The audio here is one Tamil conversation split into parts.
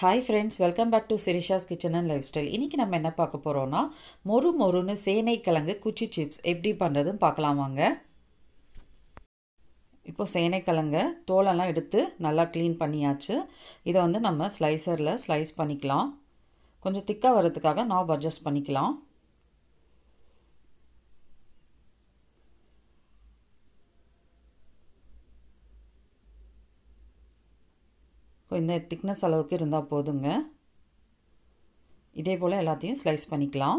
hi friends welcome back to Sirisha's kitchen and life style இன்றைக்கி நம்ம என்ன பார்க்க போகிறோன்னா மொறு மொறுன்னு சேனை கிழங்கு குச்சி சிப்ஸ் எப்படி பண்ணுறதுன்னு பார்க்கலாம் வாங்க இப்போ சேனைக்கிழங்க தோலெல்லாம் எடுத்து நல்லா க்ளீன் பண்ணியாச்சு இதை வந்து நம்ம ஸ்லைசரில் ஸ்லைஸ் பண்ணிக்கலாம் கொஞ்சம் திக்காக வரதுக்காக நாப் அட்ஜஸ்ட் பண்ணிக்கலாம் இப்போ இந்த திக்னஸ் அளவுக்கு இருந்தால் போதுங்க இதே போல் எல்லாத்தையும் ஸ்லைஸ் பண்ணிக்கலாம்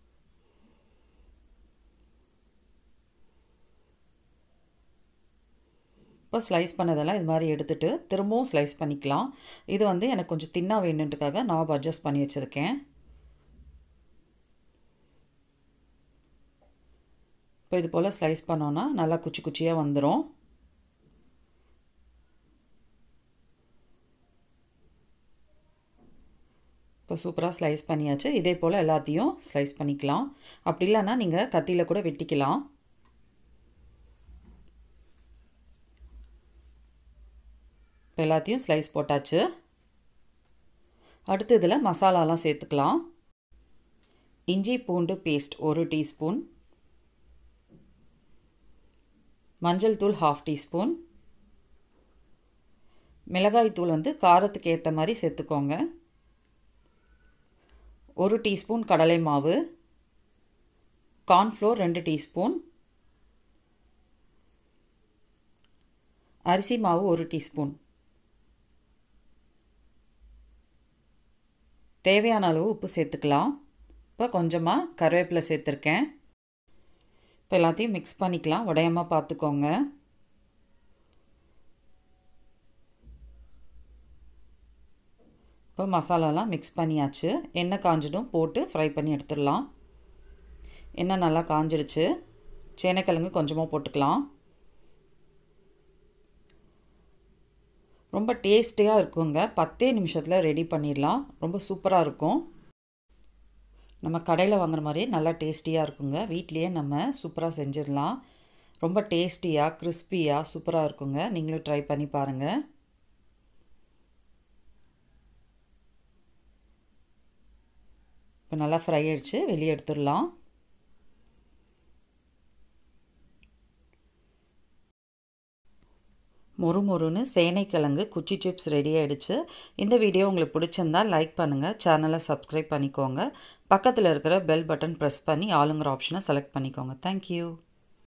இப்போ ஸ்லைஸ் பண்ணதெல்லாம் இது மாதிரி எடுத்துகிட்டு திரும்பவும் ஸ்லைஸ் பண்ணிக்கலாம் இது வந்து எனக்கு கொஞ்சம் தின்னாக வேணுன்றதுக்காக நாப் அட்ஜஸ்ட் பண்ணி வச்சுருக்கேன் இப்போ இது போல் ஸ்லைஸ் பண்ணோன்னா நல்லா குச்சி குச்சியாக வந்துடும் இப்போ சூப்பராக ஸ்லைஸ் பண்ணியாச்சு இதே போல் எல்லாத்தையும் ஸ்லைஸ் பண்ணிக்கலாம் அப்படி இல்லைன்னா நீங்கள் கத்தியில் கூட வெட்டிக்கலாம் இப்போ எல்லாத்தையும் ஸ்லைஸ் போட்டாச்சு அடுத்து இதில் மசாலாலாம் சேர்த்துக்கலாம் இஞ்சி பூண்டு பேஸ்ட் ஒரு டீஸ்பூன் மஞ்சள் தூள் ஹாஃப் டீஸ்பூன் மிளகாய் தூள் வந்து காரத்துக்கு ஏற்ற மாதிரி சேர்த்துக்கோங்க ஒரு டீஸ்பூன் கடலை மாவு கார்ன்ஃப்ளோர் ரெண்டு டீஸ்பூன் அரிசி மாவு ஒரு டீஸ்பூன் தேவையான அளவு உப்பு சேர்த்துக்கலாம் இப்போ கொஞ்சமாக கருவேப்பிலை சேர்த்துருக்கேன் இப்போ எல்லாத்தையும் மிக்ஸ் பண்ணிக்கலாம் உடையாமல் பார்த்துக்கோங்க இப்போ மசாலாலாம் மிக்ஸ் பண்ணியாச்சு எண்ணெய் காஞ்சிடும் போட்டு ஃப்ரை பண்ணி எடுத்துடலாம் எண்ணெய் நல்லா காஞ்சிடுச்சு சேனைக்கிழங்கு கொஞ்சமாக போட்டுக்கலாம் ரொம்ப டேஸ்டியாக இருக்குங்க பத்தே நிமிஷத்தில் ரெடி பண்ணிடலாம் ரொம்ப சூப்பராக இருக்கும் நம்ம கடையில் வாங்குற மாதிரியே நல்லா டேஸ்டியாக இருக்குங்க வீட்லேயே நம்ம சூப்பராக செஞ்சிடலாம் ரொம்ப டேஸ்டியாக கிறிஸ்பியாக சூப்பராக இருக்குங்க நீங்களும் ட்ரை பண்ணி பாருங்கள் இப்போ நல்லா ஃப்ரை ஆகிடுச்சு வெளியே எடுத்துடலாம் மொறு மொறுன்னு சேனைக்கிழங்கு குச்சி சிப்ஸ் ரெடி ஆகிடுச்சு இந்த வீடியோ உங்களுக்கு பிடிச்சிருந்தா லைக் பண்ணுங்கள் சேனலை சப்ஸ்கிரைப் பண்ணிக்கோங்க பக்கத்தில் இருக்கிற பெல் பட்டன் ப்ரெஸ் பண்ணி ஆளுங்கிற ஆப்ஷனை செலக்ட் பண்ணிக்கோங்க தேங்க்யூ